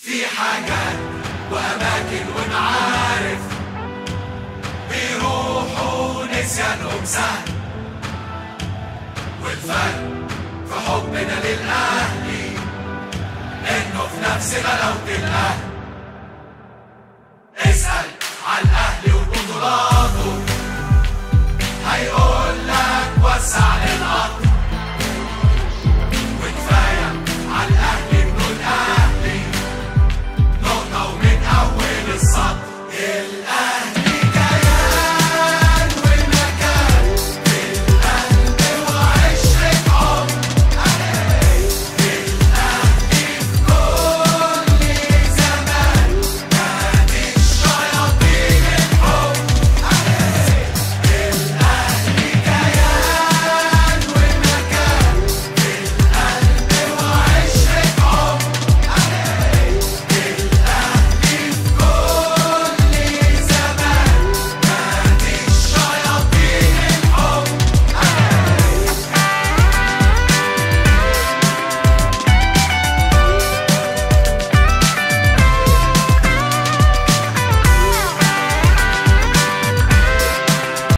في حاجات وأماكن ونعارف بيروحوا نسيانهم سهل والفرق في حبنا للأهلي إنه في نفس غلاوة الأهل